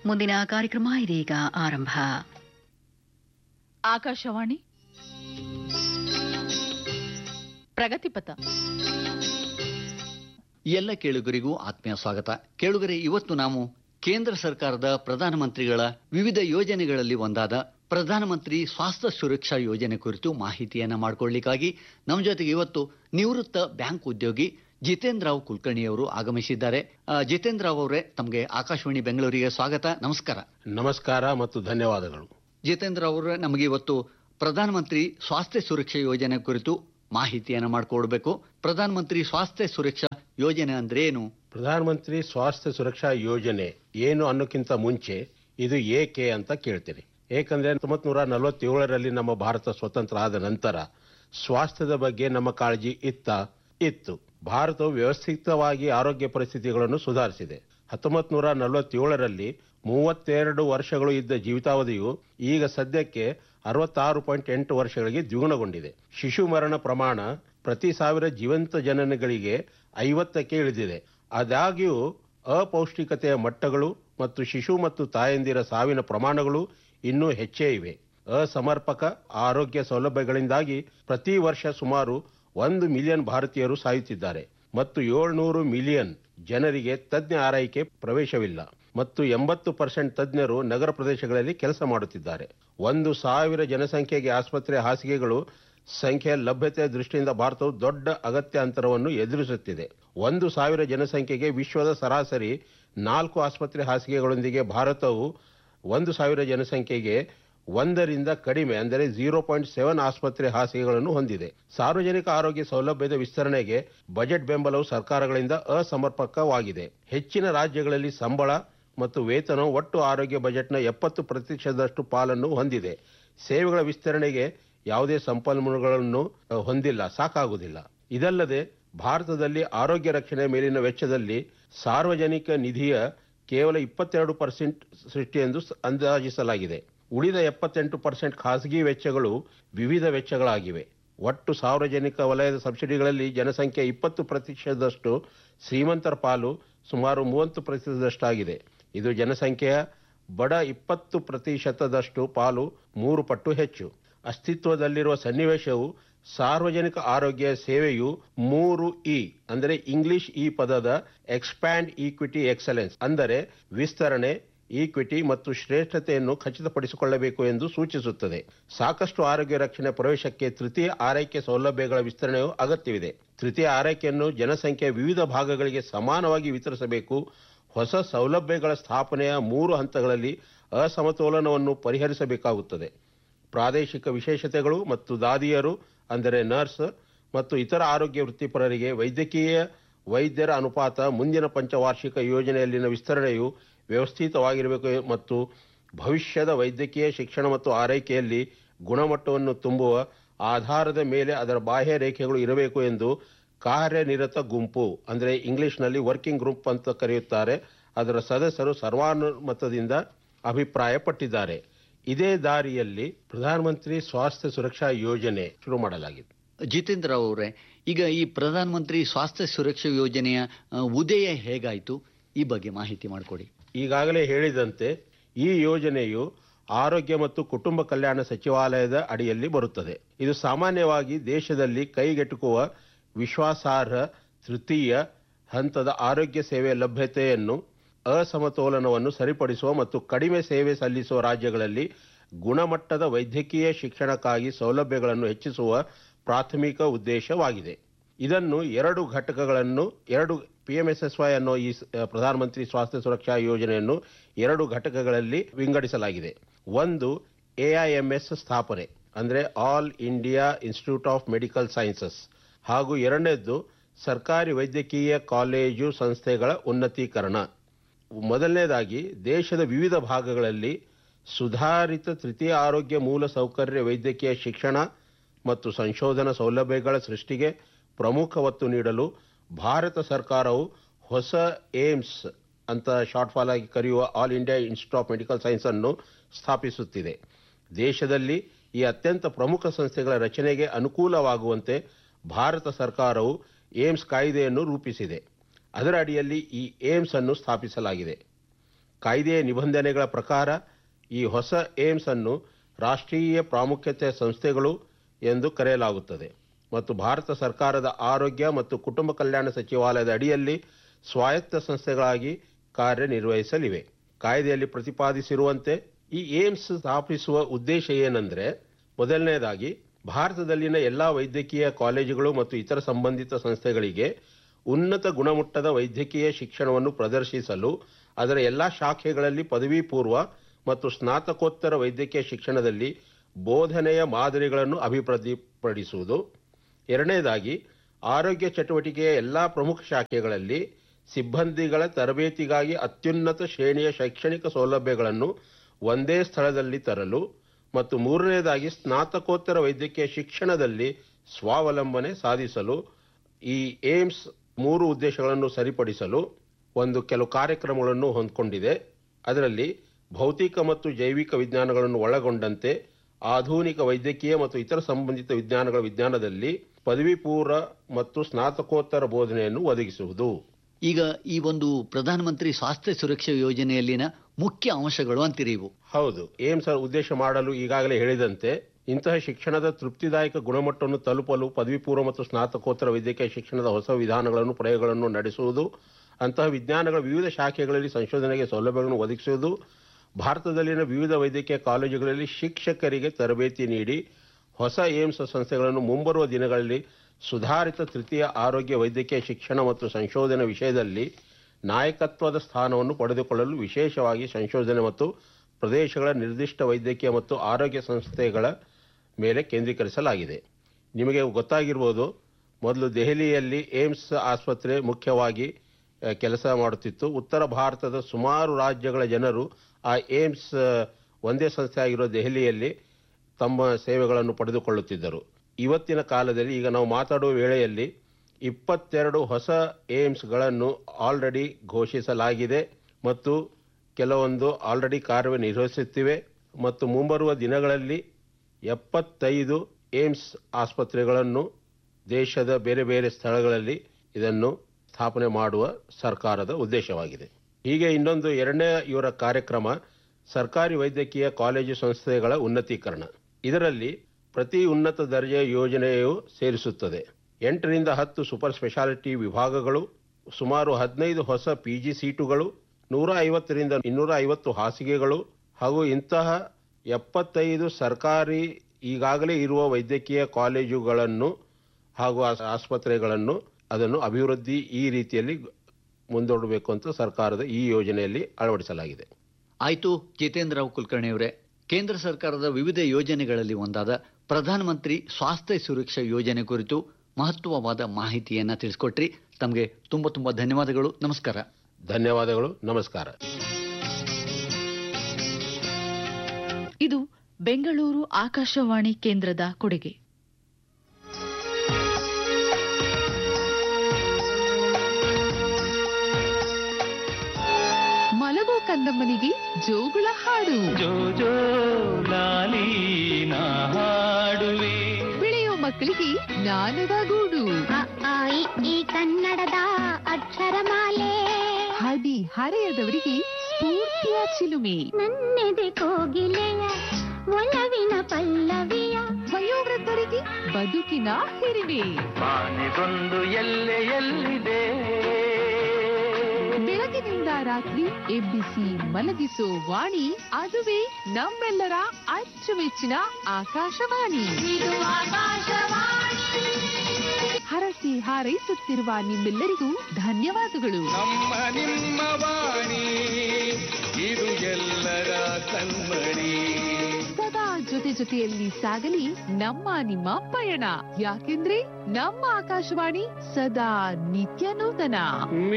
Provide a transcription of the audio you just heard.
ಮುಂದಿನ ಕಾರ್ಯಕ್ರಮ ಇದೀಗ ಆರಂಭ ಆಕಾಶವಾಣಿ ಪ್ರಗತಿಪಥ ಎಲ್ಲ ಕೇಳುಗರಿಗೂ ಆತ್ಮೀಯ ಸ್ವಾಗತ ಕೇಳುಗರೆ ಇವತ್ತು ನಾವು ಕೇಂದ್ರ ಸರ್ಕಾರದ ಪ್ರಧಾನಮಂತ್ರಿಗಳ ವಿವಿಧ ಯೋಜನೆಗಳಲ್ಲಿ ಒಂದಾದ ಪ್ರಧಾನಮಂತ್ರಿ ಸ್ವಾಸ್ಥ್ಯ ಸುರಕ್ಷಾ ಯೋಜನೆ ಕುರಿತು ಮಾಹಿತಿಯನ್ನ ಮಾಡಿಕೊಳ್ಳಿಕ್ಕಾಗಿ ನಮ್ಮ ಜೊತೆಗೆ ಇವತ್ತು ನಿವೃತ್ತ ಬ್ಯಾಂಕ್ ಉದ್ಯೋಗಿ ಜಿತೇಂದ್ರ ರಾವ್ ಕುಲಕರ್ಣಿ ಅವರು ಆಗಮಿಸಿದ್ದಾರೆ ಆ, ಜಿತೇಂದ್ರ ರಾವ್ ಅವರೇ ತಮಗೆ ಆಕಾಶವಾಣಿ ಬೆಂಗಳೂರಿಗೆ ಸ್ವಾಗತ ನಮಸ್ಕಾರ ನಮಸ್ಕಾರ ಮತ್ತು ಧನ್ಯವಾದಗಳು ಜಿತೇಂದ್ರ ಅವರೇ ನಮಗೆ ಇವತ್ತು ಪ್ರಧಾನಮಂತ್ರಿ ಸ್ವಾಸ್ಥ್ಯ ಸುರಕ್ಷಾ ಯೋಜನೆ ಕುರಿತು ಮಾಹಿತಿಯನ್ನ ಮಾಡಿಕೊಡ್ಬೇಕು ಪ್ರಧಾನಮಂತ್ರಿ ಸ್ವಾಸ್ಥ್ಯ ಸುರಕ್ಷಾ ಯೋಜನೆ ಅಂದ್ರೆ ಏನು ಪ್ರಧಾನಮಂತ್ರಿ ಸ್ವಾಸ್ಥ್ಯ ಸುರಕ್ಷಾ ಯೋಜನೆ ಏನು ಅನ್ನೋಕ್ಕಿಂತ ಮುಂಚೆ ಇದು ಏಕೆ ಅಂತ ಕೇಳ್ತೀನಿ ಏಕೆಂದ್ರೆ ಹತ್ತೊಂಬತ್ ನೂರ ನಲವತ್ತೇಳರಲ್ಲಿ ನಮ್ಮ ಭಾರತ ಸ್ವತಂತ್ರ ಆದ ನಂತರ ಸ್ವಾಸ್ಥ್ಯದ ಬಗ್ಗೆ ನಮ್ಮ ಕಾಳಜಿ ಇತ್ತ ಇತ್ತು ಭಾರತವು ವ್ಯವಸ್ಥಿತವಾಗಿ ಆರೋಗ್ಯ ಪರಿಸ್ಥಿತಿಗಳನ್ನು ಸುಧಾರಿಸಿದೆ ಹತ್ತೊಂಬತ್ ನೂರ ನಲವತ್ತೇಳರಲ್ಲಿ ಮೂವತ್ತೆರಡು ವರ್ಷಗಳು ಇದ್ದ ಜೀವಿತಾವಧಿಯು ಈಗ ಸದ್ಯಕ್ಕೆ ಅರವತ್ತಾರು ಪಾಯಿಂಟ್ ಎಂಟು ವರ್ಷಗಳಿಗೆ ದ್ವಿಗುಣಗೊಂಡಿದೆ ಶಿಶು ಮರಣ ಪ್ರಮಾಣ ಪ್ರತಿ ಸಾವಿರ ಜೀವಂತ ಜನನಗಳಿಗೆ ಐವತ್ತಕ್ಕೆ ಇಳಿದಿದೆ ಆದಾಗ್ಯೂ ಅಪೌಷ್ಟಿಕತೆಯ ಮಟ್ಟಗಳು ಮತ್ತು ಶಿಶು ಮತ್ತು ತಾಯಂದಿರ ಸಾವಿನ ಪ್ರಮಾಣಗಳು ಇನ್ನೂ ಹೆಚ್ಚೇ ಇವೆ ಅಸಮರ್ಪಕ ಆರೋಗ್ಯ ಸೌಲಭ್ಯಗಳಿಂದಾಗಿ ಪ್ರತಿ ವರ್ಷ ಸುಮಾರು ಒಂದು ಮಿಲಿಯನ್ ಭಾರತೀಯರು ಸಾಯುತ್ತಿದ್ದಾರೆ ಮತ್ತು ಏಳ್ನೂರು ಮಿಲಿಯನ್ ಜನರಿಗೆ ತಜ್ಞ ಆರೈಕೆ ಪ್ರವೇಶವಿಲ್ಲ ಮತ್ತು ಎಂಬತ್ತು ಪರ್ಸೆಂಟ್ ತಜ್ಞರು ನಗರ ಪ್ರದೇಶಗಳಲ್ಲಿ ಕೆಲಸ ಮಾಡುತ್ತಿದ್ದಾರೆ ಒಂದು ಸಾವಿರ ಜನಸಂಖ್ಯೆಗೆ ಆಸ್ಪತ್ರೆ ಹಾಸಿಗೆಗಳು ಸಂಖ್ಯೆ ಲಭ್ಯತೆ ದೃಷ್ಟಿಯಿಂದ ಭಾರತವು ದೊಡ್ಡ ಅಗತ್ಯ ಅಂತರವನ್ನು ಎದುರಿಸುತ್ತಿದೆ ಒಂದು ಸಾವಿರ ಜನಸಂಖ್ಯೆಗೆ ವಿಶ್ವದ ಸರಾಸರಿ ನಾಲ್ಕು ಆಸ್ಪತ್ರೆ ಹಾಸಿಗೆಗಳೊಂದಿಗೆ ಭಾರತವು ಒಂದು ಸಾವಿರ ಜನಸಂಖ್ಯೆಗೆ ಒಂದರಿಂದ ಕಡಿಮೆ ಅಂದರೆ ಜೀರೋ ಪಾಯಿಂಟ್ ಸೆವೆನ್ ಆಸ್ಪತ್ರೆ ಹಾಸಿಗೆಗಳನ್ನು ಹೊಂದಿದೆ ಸಾರ್ವಜನಿಕ ಆರೋಗ್ಯ ಸೌಲಭ್ಯದ ವಿಸ್ತರಣೆಗೆ ಬಜೆಟ್ ಬೆಂಬಲವು ಸರ್ಕಾರಗಳಿಂದ ಅಸಮರ್ಪಕವಾಗಿದೆ ಹೆಚ್ಚಿನ ರಾಜ್ಯಗಳಲ್ಲಿ ಸಂಬಳ ಮತ್ತು ವೇತನ ಒಟ್ಟು ಆರೋಗ್ಯ ಬಜೆಟ್ನ ಎಪ್ಪತ್ತು ಪ್ರತಿಶತದಷ್ಟು ಪಾಲನ್ನು ಹೊಂದಿದೆ ಸೇವೆಗಳ ವಿಸ್ತರಣೆಗೆ ಯಾವುದೇ ಸಂಪನ್ಮೂಲಗಳನ್ನು ಅ, ಹೊಂದಿಲ್ಲ ಸಾಕಾಗುವುದಿಲ್ಲ ಇದಲ್ಲದೆ ಭಾರತದಲ್ಲಿ ಆರೋಗ್ಯ ರಕ್ಷಣೆ ಮೇಲಿನ ವೆಚ್ಚದಲ್ಲಿ ಸಾರ್ವಜನಿಕ ನಿಧಿಯ ಕೇವಲ ಇಪ್ಪತ್ತೆರಡು ಪರ್ಸೆಂಟ್ ಸೃಷ್ಟಿ ಎಂದು ಸ- ಅಂದಾಜಿಸಲಾಗಿದೆ ಉಳಿದ ಎಪ್ಪತ್ತೆಂಟು ಪರ್ಸೆಂಟ್ ಖಾಸಗಿ ವೆಚ್ಚಗಳು ವಿವಿಧ ವೆಚ್ಚಗಳಾಗಿವೆ ಒಟ್ಟು ಸಾರ್ವಜನಿಕ ವಲಯದ ಸಬ್ಸಿಡಿಗಳಲ್ಲಿ ಜನಸಂಖ್ಯೆ ಇಪ್ಪತ್ತು ಪ್ರತಿಶತದಷ್ಟು ಶ್ರೀಮಂತರ ಪಾಲು ಸುಮಾರು ಮೂವತ್ತು ಪ್ರತಿಶತದಷ್ಟಾಗಿದೆ ಇದು ಜನಸಂಖ್ಯೆಯ ಬಡ ಇಪ್ಪತ್ತು ಪ್ರತಿಶತದಷ್ಟು ಪಾಲು ಮೂರು ಪಟ್ಟು ಹೆಚ್ಚು ಅಸ್ತಿತ್ವದಲ್ಲಿರುವ ಸನ್ನಿವೇಶವು ಸಾರ್ವಜನಿಕ ಆರೋಗ್ಯ ಸೇವೆಯು ಮೂರು ಇ ಅಂದರೆ ಇಂಗ್ಲಿಷ್ ಈ ಪದದ ಎಕ್ಸ್ಪ್ಯಾಂಡ್ ಈಕ್ವಿಟಿ ಎಕ್ಸಲೆನ್ಸ್ ಅಂದರೆ ವಿಸ್ತರಣೆ ಈಕ್ವಿಟಿ ಮತ್ತು ಶ್ರೇಷ್ಠತೆಯನ್ನು ಖಚಿತಪಡಿಸಿಕೊಳ್ಳಬೇಕು ಎಂದು ಸೂಚಿಸುತ್ತದೆ ಸಾಕಷ್ಟು ಆರೋಗ್ಯ ರಕ್ಷಣೆ ಪ್ರವೇಶಕ್ಕೆ ತೃತೀಯ ಆರೈಕೆ ಸೌಲಭ್ಯಗಳ ವಿಸ್ತರಣೆಯು ಅಗತ್ಯವಿದೆ ತೃತೀಯ ಆರೈಕೆಯನ್ನು ಜನಸಂಖ್ಯೆಯ ವಿವಿಧ ಭಾಗಗಳಿಗೆ ಸಮಾನವಾಗಿ ವಿತರಿಸಬೇಕು ಹೊಸ ಸೌಲಭ್ಯಗಳ ಸ್ಥಾಪನೆಯ ಮೂರು ಹಂತಗಳಲ್ಲಿ ಅಸಮತೋಲನವನ್ನು ಪರಿಹರಿಸಬೇಕಾಗುತ್ತದೆ ಪ್ರಾದೇಶಿಕ ವಿಶೇಷತೆಗಳು ಮತ್ತು ದಾದಿಯರು ಅಂದರೆ ನರ್ಸ್ ಮತ್ತು ಇತರ ಆರೋಗ್ಯ ವೃತ್ತಿಪರರಿಗೆ ವೈದ್ಯಕೀಯ ವೈದ್ಯರ ಅನುಪಾತ ಮುಂದಿನ ಪಂಚವಾರ್ಷಿಕ ಯೋಜನೆಯಲ್ಲಿನ ವಿಸ್ತರಣೆಯು ವ್ಯವಸ್ಥಿತವಾಗಿರಬೇಕು ಮತ್ತು ಭವಿಷ್ಯದ ವೈದ್ಯಕೀಯ ಶಿಕ್ಷಣ ಮತ್ತು ಆರೈಕೆಯಲ್ಲಿ ಗುಣಮಟ್ಟವನ್ನು ತುಂಬುವ ಆಧಾರದ ಮೇಲೆ ಅದರ ಬಾಹ್ಯ ರೇಖೆಗಳು ಇರಬೇಕು ಎಂದು ಕಾರ್ಯನಿರತ ಗುಂಪು ಅಂದರೆ ಇಂಗ್ಲಿಷ್ನಲ್ಲಿ ವರ್ಕಿಂಗ್ ಗ್ರೂಪ್ ಅಂತ ಕರೆಯುತ್ತಾರೆ ಅದರ ಸದಸ್ಯರು ಸರ್ವಾನುಮತದಿಂದ ಅಭಿಪ್ರಾಯಪಟ್ಟಿದ್ದಾರೆ ಇದೇ ದಾರಿಯಲ್ಲಿ ಪ್ರಧಾನಮಂತ್ರಿ ಸ್ವಾಸ್ಥ್ಯ ಸುರಕ್ಷಾ ಯೋಜನೆ ಶುರು ಮಾಡಲಾಗಿದೆ ಜಿತೇಂದ್ರ ರಾವ್ ಅವರೇ ಈಗ ಈ ಪ್ರಧಾನಮಂತ್ರಿ ಸ್ವಾಸ್ಥ್ಯ ಸುರಕ್ಷಾ ಯೋಜನೆಯ ಆ, ಉದಯ ಹೇಗಾಯಿತು ಈ ಬಗ್ಗೆ ಮಾಹಿತಿ ಮಾಡಿಕೊಡಿ ಈಗಾಗಲೇ ಹೇಳಿದಂತೆ ಈ ಯೋಜನೆಯು ಆರೋಗ್ಯ ಮತ್ತು ಕುಟುಂಬ ಕಲ್ಯಾಣ ಸಚಿವಾಲಯದ ಅಡಿಯಲ್ಲಿ ಬರುತ್ತದೆ ಇದು ಸಾಮಾನ್ಯವಾಗಿ ದೇಶದಲ್ಲಿ ಕೈಗೆಟುಕುವ ವಿಶ್ವಾಸಾರ್ಹ ತೃತೀಯ ಹಂತದ ಆರೋಗ್ಯ ಸೇವೆ ಲಭ್ಯತೆಯನ್ನು ಅಸಮತೋಲನವನ್ನು ಸರಿಪಡಿಸುವ ಮತ್ತು ಕಡಿಮೆ ಸೇವೆ ಸಲ್ಲಿಸುವ ರಾಜ್ಯಗಳಲ್ಲಿ ಗುಣಮಟ್ಟದ ವೈದ್ಯಕೀಯ ಶಿಕ್ಷಣಕ್ಕಾಗಿ ಸೌಲಭ್ಯಗಳನ್ನು ಹೆಚ್ಚಿಸುವ ಪ್ರಾಥಮಿಕ ಉದ್ದೇಶವಾಗಿದೆ ಇದನ್ನು ಎರಡು ಘಟಕಗಳನ್ನು ಎರಡು ಪಿಎಂಎಸ್ಎಸ್ವೈ ಅನ್ನೋ ಈ ಸ- ಪ್ರಧಾನಮಂತ್ರಿ ಸ್ವಾಸ್ಥ್ಯ ಸುರಕ್ಷಾ ಯೋಜನೆಯನ್ನು ಎರಡು ಘಟಕಗಳಲ್ಲಿ ವಿಂಗಡಿಸಲಾಗಿದೆ ಒಂದು ಎಐಎಂಎಸ್ ಸ್ಥಾಪನೆ ಅಂದರೆ all India institute of medical sciences ಹಾಗೂ ಎರಡನೇದ್ದು ಸರ್ಕಾರಿ ವೈದ್ಯಕೀಯ ಕಾಲೇಜು ಸಂಸ್ಥೆಗಳ ಉನ್ನತೀಕರಣ ಮೊದಲನೇದಾಗಿ ದೇಶದ ವಿವಿಧ ಭಾಗಗಳಲ್ಲಿ ಸುಧಾರಿತ ತೃತೀಯ ಆರೋಗ್ಯ ಮೂಲ ಸೌಕರ್ಯ ವೈದ್ಯಕೀಯ ಶಿಕ್ಷಣ ಮತ್ತು ಸಂಶೋಧನಾ ಸೌಲಭ್ಯಗಳ ಸೃಷ್ಟಿಗೆ ಪ್ರಮುಖ ಒತ್ತು ನೀಡಲು ಭಾರತ ಸರ್ಕಾರವು ಹೊಸ ಏಮ್ಸ್ ಅಂತ ಶಾರ್ಟ್ ಫಾಲ್ ಆಗಿ ಕರೆಯುವ all India institute of medical science ಅನ್ನು ಸ್ಥಾಪಿಸುತ್ತಿದೆ ದೇಶದಲ್ಲಿ ಈ ಅತ್ಯಂತ ಪ್ರಮುಖ ಸಂಸ್ಥೆಗಳ ರಚನೆಗೆ ಅನುಕೂಲವಾಗುವಂತೆ ಭಾರತ ಸರ್ಕಾರವು ಏಮ್ಸ್ ಕಾಯ್ದೆಯನ್ನು ರೂಪಿಸಿದೆ ಅದರ ಅಡಿಯಲ್ಲಿ ಈ ಏಮ್ಸ್ ಅನ್ನು ಸ್ಥಾಪಿಸಲಾಗಿದೆ ಕಾಯ್ದೆಯ ನಿಬಂಧನೆಗಳ ಪ್ರಕಾರ ಈ ಹೊಸ ಏಮ್ಸ್ ಅನ್ನು ರಾಷ್ಟ್ರೀಯ ಪ್ರಾಮುಖ್ಯತೆಯ ಸಂಸ್ಥೆಗಳು ಎಂದು ಕರೆಯಲಾಗುತ್ತದೆ ಮತ್ತು ಭಾರತ ಸರ್ಕಾರದ ಆರೋಗ್ಯ ಮತ್ತು ಕುಟುಂಬ ಕಲ್ಯಾಣ ಸಚಿವಾಲಯದ ಅಡಿಯಲ್ಲಿ ಸ್ವಾಯತ್ತ ಸಂಸ್ಥೆಗಳಾಗಿ ಕಾರ್ಯನಿರ್ವಹಿಸಲಿವೆ ಕಾಯ್ದೆಯಲ್ಲಿ ಪ್ರತಿಪಾದಿಸಿರುವಂತೆ ಈ ಏಮ್ಸ್ ಸ್ಥಾಪಿಸುವ ಉದ್ದೇಶ ಏನೆಂದರೆ ಮೊದಲನೆಯದಾಗಿ ಭಾರತದಲ್ಲಿನ ಎಲ್ಲ ವೈದ್ಯಕೀಯ ಕಾಲೇಜುಗಳು ಮತ್ತು ಇತರ ಸಂಬಂಧಿತ ಸಂಸ್ಥೆಗಳಿಗೆ ಉನ್ನತ ಗುಣಮಟ್ಟದ ವೈದ್ಯಕೀಯ ಶಿಕ್ಷಣವನ್ನು ಪ್ರದರ್ಶಿಸಲು ಅದರ ಎಲ್ಲ ಶಾಖೆಗಳಲ್ಲಿ ಪದವಿ ಪೂರ್ವ ಮತ್ತು ಸ್ನಾತಕೋತ್ತರ ವೈದ್ಯಕೀಯ ಶಿಕ್ಷಣದಲ್ಲಿ ಬೋಧನೆಯ ಮಾದರಿಗಳನ್ನು ಅಭಿವೃದ್ಧಿಪಡಿಸುವುದು ಎರಡನೇದಾಗಿ ಆರೋಗ್ಯ ಚಟುವಟಿಕೆಯ ಎಲ್ಲ ಪ್ರಮುಖ ಶಾಖೆಗಳಲ್ಲಿ ಸಿಬ್ಬಂದಿಗಳ ತರಬೇತಿಗಾಗಿ ಅತ್ಯುನ್ನತ ಶ್ರೇಣಿಯ ಶೈಕ್ಷಣಿಕ ಸೌಲಭ್ಯಗಳನ್ನು ಒಂದೇ ಸ್ಥಳದಲ್ಲಿ ತರಲು ಮತ್ತು ಮೂರನೇದಾಗಿ ಸ್ನಾತಕೋತ್ತರ ವೈದ್ಯಕೀಯ ಶಿಕ್ಷಣದಲ್ಲಿ ಸ್ವಾವಲಂಬನೆ ಸಾಧಿಸಲು ಈ ಏಮ್ಸ್ ಮೂರು ಉದ್ದೇಶಗಳನ್ನು ಸರಿಪಡಿಸಲು ಒಂದು ಕೆಲವು ಕಾರ್ಯಕ್ರಮಗಳನ್ನು ಹೊಂದಿಕೊಂಡಿದೆ ಅದರಲ್ಲಿ ಭೌತಿಕ ಮತ್ತು ಜೈವಿಕ ವಿಜ್ಞಾನಗಳನ್ನು ಒಳಗೊಂಡಂತೆ ಆಧುನಿಕ ವೈದ್ಯಕೀಯ ಮತ್ತು ಇತರ ಸಂಬಂಧಿತ ವಿಜ್ಞಾನಗಳ ವಿಜ್ಞಾನದಲ್ಲಿ ಪದವಿ ಪೂರ್ವ ಮತ್ತು ಸ್ನಾತಕೋತ್ತರ ಬೋಧನೆಯನ್ನು ಒದಗಿಸುವುದು ಈಗ ಈ ಒಂದು ಪ್ರಧಾನಮಂತ್ರಿ ಸ್ವಾಸ್ಥ್ಯ ಸುರಕ್ಷಾ ಯೋಜನೆಯಲ್ಲಿನ ಮುಖ್ಯ ಅಂಶಗಳು ಅಂತೀರಿ ಇವು ಹೌದು ಏಮ್ಸ್ ಉದ್ದೇಶ ಮಾಡಲು ಈಗಾಗಲೇ ಹೇಳಿದಂತೆ ಇಂತಹ ಶಿಕ್ಷಣದ ತೃಪ್ತಿದಾಯಕ ಗುಣಮಟ್ಟವನ್ನು ತಲುಪಲು ಪದವಿ ಪೂರ್ವ ಮತ್ತು ಸ್ನಾತಕೋತ್ತರ ವೈದ್ಯಕೀಯ ಶಿಕ್ಷಣದ ಹೊಸ ವಿಧಾನಗಳನ್ನು ಪ್ರಯೋಗಗಳನ್ನು ನಡೆಸುವುದು ಅಂತಹ ವಿಜ್ಞಾನಗಳ ವಿವಿಧ ಶಾಖೆಗಳಲ್ಲಿ ಸಂಶೋಧನೆಗೆ ಸೌಲಭ್ಯಗಳನ್ನು ಒದಗಿಸುವುದು ಭಾರತದಲ್ಲಿನ ವಿವಿಧ ವೈದ್ಯಕೀಯ ಕಾಲೇಜುಗಳಲ್ಲಿ ಶಿಕ್ಷಕರಿಗೆ ತರಬೇತಿ ನೀಡಿ ಹೊಸ ಏಮ್ಸ್ ಸಂಸ್ಥೆಗಳನ್ನು ಮುಂಬರುವ ದಿನಗಳಲ್ಲಿ ಸುಧಾರಿತ ತೃತೀಯ ಆರೋಗ್ಯ ವೈದ್ಯಕೀಯ ಶಿಕ್ಷಣ ಮತ್ತು ಸಂಶೋಧನೆ ವಿಷಯದಲ್ಲಿ ನಾಯಕತ್ವದ ಸ್ಥಾನವನ್ನು ಪಡೆದುಕೊಳ್ಳಲು ವಿಶೇಷವಾಗಿ ಸಂಶೋಧನೆ ಮತ್ತು ಪ್ರದೇಶಗಳ ನಿರ್ದಿಷ್ಟ ವೈದ್ಯಕೀಯ ಮತ್ತು ಆರೋಗ್ಯ ಸಂಸ್ಥೆಗಳ ಮೇಲೆ ಕೇಂದ್ರೀಕರಿಸಲಾಗಿದೆ ನಿಮಗೆ ಗೊತ್ತಾಗಿರ್ಬೋದು ಮೊದಲು ದೆಹಲಿಯಲ್ಲಿ ಏಮ್ಸ್ ಆಸ್ಪತ್ರೆ ಮುಖ್ಯವಾಗಿ ಆ, ಕೆಲಸ ಮಾಡುತ್ತಿತ್ತು ಉತ್ತರ ಭಾರತದ ಸುಮಾರು ರಾಜ್ಯಗಳ ಜನರು ಆ ಏಮ್ಸ್ ಆ, ಒಂದೇ ಸಂಸ್ಥೆ ಆಗಿರೋ ದೆಹಲಿಯಲ್ಲಿ ತಮ್ಮ ಸೇವೆಗಳನ್ನು ಪಡೆದುಕೊಳ್ಳುತ್ತಿದ್ದರು ಇವತ್ತಿನ ಕಾಲದಲ್ಲಿ ಈಗ ನಾವು ಮಾತಾಡುವ ವೇಳೆಯಲ್ಲಿ ಇಪ್ಪತ್ತೆರಡು ಹೊಸ ಏಮ್ಸ್ಗಳನ್ನು ಆಲ್ರೆಡಿ ಘೋಷಿಸಲಾಗಿದೆ ಮತ್ತು ಕೆಲವೊಂದು ಆಲ್ರೆಡಿ ಕಾರ್ಯನಿರ್ವಹಿಸುತ್ತಿವೆ ಮತ್ತು ಮುಂಬರುವ ದಿನಗಳಲ್ಲಿ ಎಪ್ಪತ್ತೈದು ಏಮ್ಸ್ ಆಸ್ಪತ್ರೆಗಳನ್ನು ದೇಶದ ಬೇರೆ ಬೇರೆ ಸ್ಥಳಗಳಲ್ಲಿ ಇದನ್ನು ಸ್ಥಾಪನೆ ಮಾಡುವ ಸರ್ಕಾರದ ಉದ್ದೇಶವಾಗಿದೆ ಹೀಗೆ ಇನ್ನೊಂದು ಎರಡನೇ ಇವರ ಕಾರ್ಯಕ್ರಮ ಸರ್ಕಾರಿ ವೈದ್ಯಕೀಯ ಕಾಲೇಜು ಸಂಸ್ಥೆಗಳ ಉನ್ನತೀಕರಣ ಇದರಲ್ಲಿ ಪ್ರತಿ ಉನ್ನತ ದರ್ಜೆಯ ಯೋಜನೆಯು ಸೇರಿಸುತ್ತದೆ ಎಂಟರಿಂದ ಹತ್ತು ಸೂಪರ್ ಸ್ಪೆಷಾಲಿಟಿ ವಿಭಾಗಗಳು ಸುಮಾರು ಹದಿನೈದು ಹೊಸ ಪಿಜಿ ಸೀಟುಗಳು ನೂರ ಐವತ್ತರಿಂದ ಇನ್ನೂರ ಐವತ್ತು ಹಾಸಿಗೆಗಳು ಹಾಗೂ ಇಂತಹ ಎಪ್ಪತ್ತೈದು ಸರ್ಕಾರಿ ಈಗಾಗಲೇ ಇರುವ ವೈದ್ಯಕೀಯ ಕಾಲೇಜುಗಳನ್ನು ಹಾಗೂ ಆಸ್- ಆಸ್ಪತ್ರೆಗಳನ್ನು ಅದನ್ನು ಅಭಿವೃದ್ಧಿ ಈ ರೀತಿಯಲ್ಲಿ ಮುಂದೂಡಬೇಕು ಅಂತ ಸರ್ಕಾರದ ಈ ಯೋಜನೆಯಲ್ಲಿ ಅಳವಡಿಸಲಾಗಿದೆ ಆಯ್ತು ಜಿತೇಂದ್ರ ರಾವ್ ಕುಲಕರ್ಣಿ ಅವರೇ ಕೇಂದ್ರ ಸರ್ಕಾರದ ವಿವಿಧ ಯೋಜನೆಗಳಲ್ಲಿ ಒಂದಾದ ಪ್ರಧಾನಮಂತ್ರಿ ಸ್ವಾಸ್ಥ್ಯ ಸುರಕ್ಷಾ ಯೋಜನೆ ಕುರಿತು ಮಹತ್ವವಾದ ಮಾಹಿತಿಯನ್ನ ತಿಳಿಸ್ಕೊಟ್ರಿ ತಮಗೆ ತುಂಬಾ ತುಂಬಾ ಧನ್ಯವಾದಗಳು ನಮಸ್ಕಾರ ಧನ್ಯವಾದಗಳು ನಮಸ್ಕಾರ ಇದು ಬೆಂಗಳೂರು ಆಕಾಶವಾಣಿ ಕೇಂದ್ರದ ಕೊಡುಗೆ ಮಲಗೋ ಕಂದಮ್ಮನಿಗೆ ಜೋಗುಳ ಹಾಡು ಜೋ ಜೋ ಲಾಲಿ ನಾ ಹಾಡುವೆ ಬೆಳೆಯೋ ಮಕ್ಕಳಿಗೆ ಜ್ಞಾನದ ಗೂಡು ಅ, ಆ, ಇ, ಈ ಕನ್ನಡದ ಅಕ್ಷರಮಾಲೆ ಹದಿ ಹರೆಯದವರಿಗೆ ಸ್ಫೂರ್ತಿಯ ಚಿಲುಮೆ ನನ್ನೆದೆ ಕೋಗಿಲೆಯ ಒಲವಿನ ಪಲ್ಲವಿಯ ವಯೋವೃದ್ಧರಿಗೆ ಬದುಕಿನ ಹಿರಿಮೆ ಬಾನಿಗೊಂದು ಎಲ್ಲೆ ಎಲ್ಲಿದೆ ಬೆಳಗಿನಿಂದ ರಾತ್ರಿ ಎಬ್ಬಿಸಿ ಮಲಗಿಸೋ ವಾಣಿ ಅದುವೇ ನಮ್ಮೆಲ್ಲರ ಅಚ್ಚುಮೆಚ್ಚಿನ ಆಕಾಶವಾಣಿ ಹರಸಿ ಹಾರೈಸುತ್ತಿರುವ ನಿಮ್ಮೆಲ್ಲರಿಗೂ ಧನ್ಯವಾದಗಳು ನಮ್ಮ ನಿಮ್ಮ ವಾಣಿ ಇದು ಎಲ್ಲರ ಕಣ್ಮಣಿ ಸದಾ ಜೊತೆ ಜೊತೆಯಲ್ಲಿ ಸಾಗಲಿ ನಮ್ಮ ನಿಮ್ಮ ಪಯಣ ಯಾಕೆಂದ್ರೆ ನಮ್ಮ ಆಕಾಶವಾಣಿ ಸದಾ ನಿತ್ಯ ನೂತನ